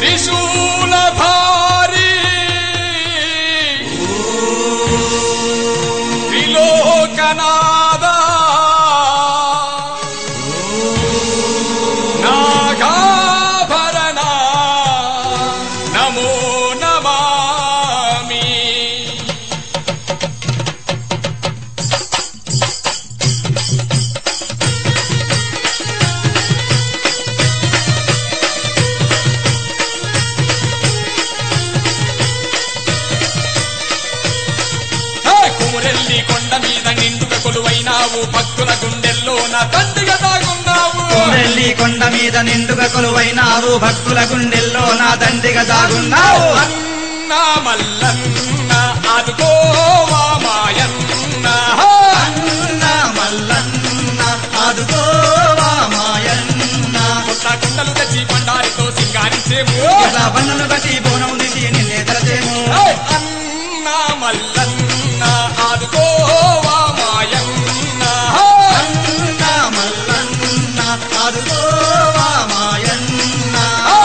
త్రిశూలధారి త్రిలోకనాద నాగాభరణ నమో నమామి హే! కుమురెల్లి కొండ మీద నిండుగా కొలువైనావు భక్తుల గుండెల్లో నా తండ్రిగా దాగున్నావు కోరెల్లి కొండ మీద నిండుగా కొలువైనావు భక్తుల గుండెల్లో నా దండిగా దాగున్నావు అన్న మల్లన్న అదుకోవా మాయన్న హే! అన్న మల్లన్న అదుకోవా మాయన్న కొత్త కుండలు తెచ్చి బండారితో సింగారించేము ఇలా బండలు బట్టి బోనం దిగి నిన్నే తలచేము హే! అన్న మల్లన్న అదుకోవా మాయన్న హే! అన్న మల్లన్న అదుకోవా మాయన్న హే!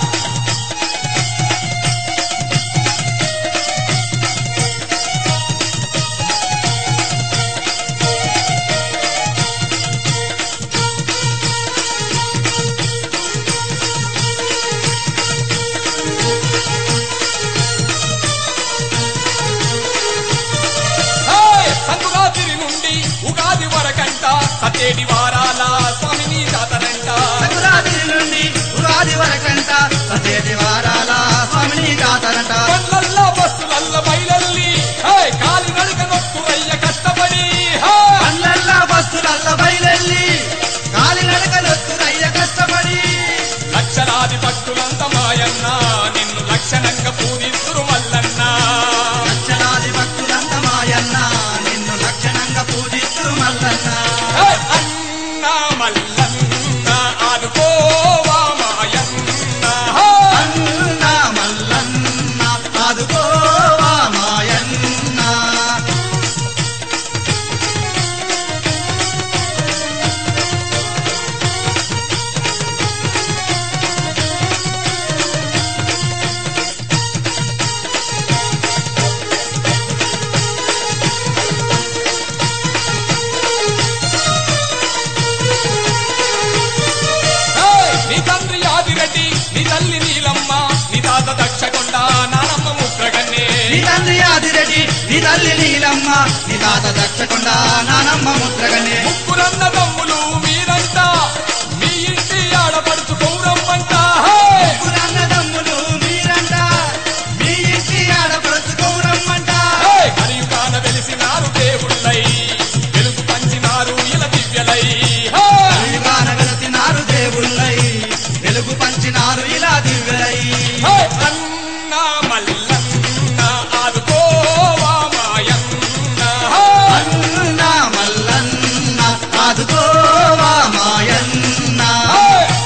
హే! సంకురాత్రి నుండి ఉగాది వరకంట సతేడి వారాల స్వామిని జాతరంట సంక్రాంతి నుండి ఉగాది వరకంట సతేటి వారాల స్వామిని జాతరంట బండ్లల్ల బస్సులల్ల బయలల్లి హే! కాలి నడక నొక్కురయ్య కష్టపడి హే! అల్లల్లా బస్సులల్ల బయలెల్లి కాలి నడకలొత్తురయ్య కష్టపడి లక్షలాది భక్తులంత మాయన్న నిన్ను లక్షణంగా పూజిస్తురు మల్లన్న లక్షలాది భక్తులంత మాయన్న నిన్ను లక్షణంగా పూజిస్తూ మల్లన్న హే! అన్న మల్లన్న ఆదుకోవా మాయన్న హే! అన్న మల్లన్న ఆదుకోవా మాయన్న హే! నీ తండ్రి ఆదిరెడ్డి నీ తల్లి నీలమ్మ నీ తాత దక్షకొండ నానమ్మ ముద్రగన్నే నీ తండ్రి ఆదిరెడ్డి నీ తల్లి నీలమ్మ నీ తాత దక్షకొండ నానమ్మ ముద్రగనే ముగ్గురన్న తమ్ములు మీరంతా మీ ఇంటి ఆడపడుచు కౌరమ్మంట హే! పురాన్నదమ్ములు మీరంట మీ ఇంటి ఆడపడుచు గౌరమ్మంట హే! కలియుగాన వెలిసినారు దేవుళ్ళై వెలుగు పంచినారు ఇల దివ్యలై హే! వెలుగాన వెలసినారు దేవుళ్ళై వెలుగు పంచినారు ఇలా దివ్యలై హే! అన్న మల్లన్న ఆదుకోవా మాయన్న హే! అన్న మల్లన్న ఆదుకోవా మాయన్న హే!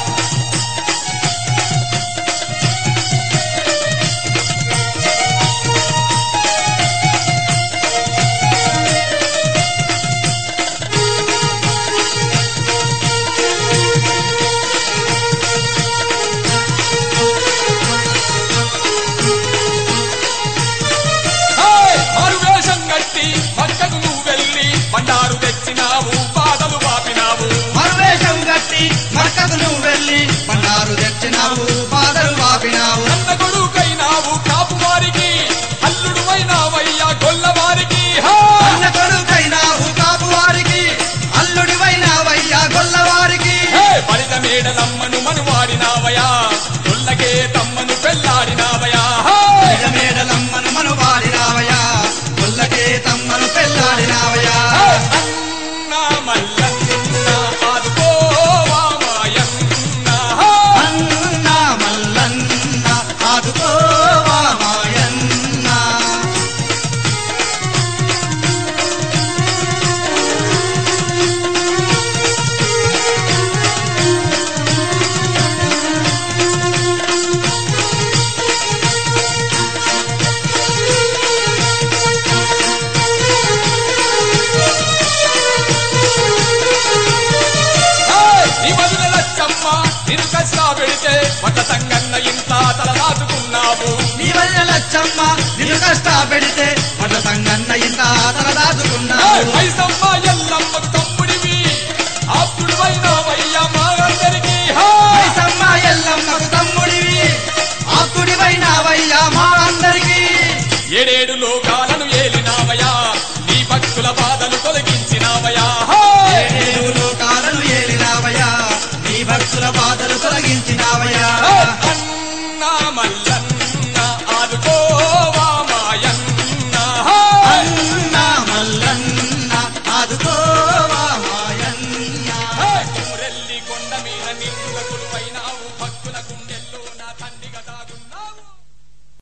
హే! మారువేషం కట్టి పక్కకు నువ్వు వెళ్ళి బండారు తెచ్చినావు బాధలు పాపినావు మరువేషం గట్టి మరకకు నువ్వు వెళ్ళి బండారు తెచ్చినావు బాధలు వాపినావు అన్న కొడుకైనావు కాపు వారికి అల్లుడు అయినావయ్యా గొల్లవారికి హే! అన్న కొడుకైనావు కాపు వారికి అల్లుడివైనావయ్యా గొల్లవారికి హే! బలిత మేడలమ్మను మనువాడినావయా గొల్లకే తమ్మను పెళ్ళాడినావయా హే! మేడలమ్మను మను వాడినావయా గొల్లకే తమ్మను పెళ్ళాడినావయా హే! అన్న మల్లన్న ఆదుకోవా మాయన్న హే! అన్న మల్లన్న ఆదుకోవా మాయన్న హే! నీ వదిన లచ్చమ్మ నిన్ను కష్టా పెడితే వడ్ల సంగన్న ఇంత తల మైసమ్మ నిన్ను కష్ట పెడితే పట సంగన్న ఇంత తల ఏయ్, దాచుకున్నావు మైసమ్మ ఎల్లమ్మకు తమ్ముడివి ఆప్తుడివైనావయ్యా మా అందరికీ హా! మైసమ్మ ఎల్లమ్మకు తమ్ముడివి ఆకుడివైనావయ్యా మా అందరికీ ఏడేడు లోకాలను ఏలినావయా నీ భక్తుల బాధలు తొలగించినావయా హా! ఏడు లోకాలను ఏలినావయ్యా నీ భక్తుల బాధలు తొలగించినావయ్యా